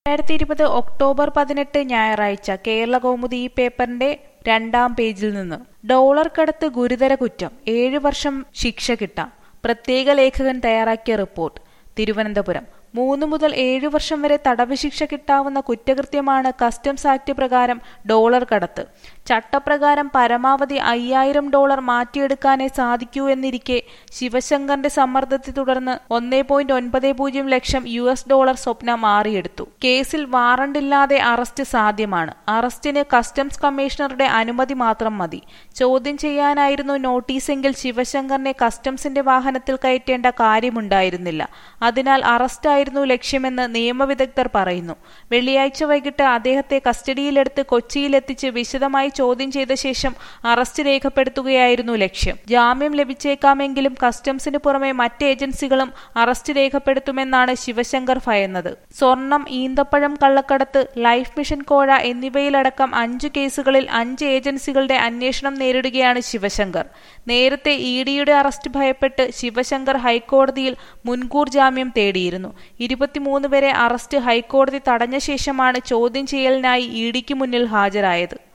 രണ്ടായിരത്തി ഇരുപത് ഒക്ടോബർ പതിനെട്ട് ഞായറാഴ്ച കേരളകൗമുദി ഈ പേപ്പറിന്റെ രണ്ടാം പേജിൽ നിന്ന് ഡോളർ കടത്ത് ഗുരുതര കുറ്റം ഏഴു വർഷം ശിക്ഷ കിട്ടാം പ്രത്യേക ലേഖകൻ തയ്യാറാക്കിയ റിപ്പോർട്ട് തിരുവനന്തപുരം മൂന്ന് മുതൽ ഏഴു വർഷം വരെ തടവ് ശിക്ഷ കിട്ടാവുന്ന കുറ്റകൃത്യമാണ് കസ്റ്റംസ് ആക്ട് പ്രകാരം ഡോളർ കടത്ത് ചട്ടപ്രകാരം പരമാവധി അയ്യായിരം ഡോളർ മാറ്റിയെടുക്കാനേ സാധിക്കൂ എന്നിരിക്കെ ശിവശങ്കറിന്റെ സമ്മർദ്ദത്തെ തുടർന്ന് ഒന്നേ പോയിന്റ് ഒൻപത് പൂജ്യം ലക്ഷം യു എസ് ഡോളർ സ്വപ്ന മാറിയെടുത്തു കേസിൽ വാറണ്ടില്ലാതെ അറസ്റ്റ് സാധ്യമാണ് അറസ്റ്റിന് കസ്റ്റംസ് കമ്മീഷണറുടെ അനുമതി മാത്രം മതി ചോദ്യം ചെയ്യാനായിരുന്നു നോട്ടീസെങ്കിൽ ശിവശങ്കറിനെ കസ്റ്റംസിന്റെ വാഹനത്തിൽ കയറ്റേണ്ട കാര്യമുണ്ടായിരുന്നില്ല അതിനാൽ അറസ്റ്റായിരുന്നു ലക്ഷ്യമെന്ന് നിയമവിദഗ്ധർ പറയുന്നു വെള്ളിയാഴ്ച വൈകിട്ട് അദ്ദേഹത്തെ കസ്റ്റഡിയിലെടുത്ത് കൊച്ചിയിലെത്തിച്ച് വിശദമായി ചോദ്യം ചെയ്ത ശേഷം അറസ്റ്റ് രേഖപ്പെടുത്തുകയായിരുന്നു ലക്ഷ്യം ജാമ്യം ലഭിച്ചേക്കാമെങ്കിലും കസ്റ്റംസിന് പുറമെ മറ്റ് ഏജൻസികളും അറസ്റ്റ് രേഖപ്പെടുത്തുമെന്നാണ് ശിവശങ്കർ ഭയന്നത് സ്വർണം ഈന്തപ്പഴം കള്ളക്കടത്ത് ലൈഫ് മിഷൻ കോഴ എന്നിവയിലടക്കം അഞ്ചു കേസുകളിൽ അഞ്ച് ഏജൻസികളുടെ അന്വേഷണം നേരിടുകയാണ് ശിവശങ്കർ നേരത്തെ ഇ ഡിയുടെ അറസ്റ്റ് ഭയപ്പെട്ട് ശിവശങ്കർ ഹൈക്കോടതിയിൽ മുൻകൂർ ജാമ്യം തേടിയിരുന്നു ഇരുപത്തിമൂന്ന് വരെ അറസ്റ്റ് ഹൈക്കോടതി തടഞ്ഞ ശേഷമാണ് ചോദ്യം ചെയ്യലിനായി ഇ ഡിക്ക് മുന്നിൽ ഹാജരായത്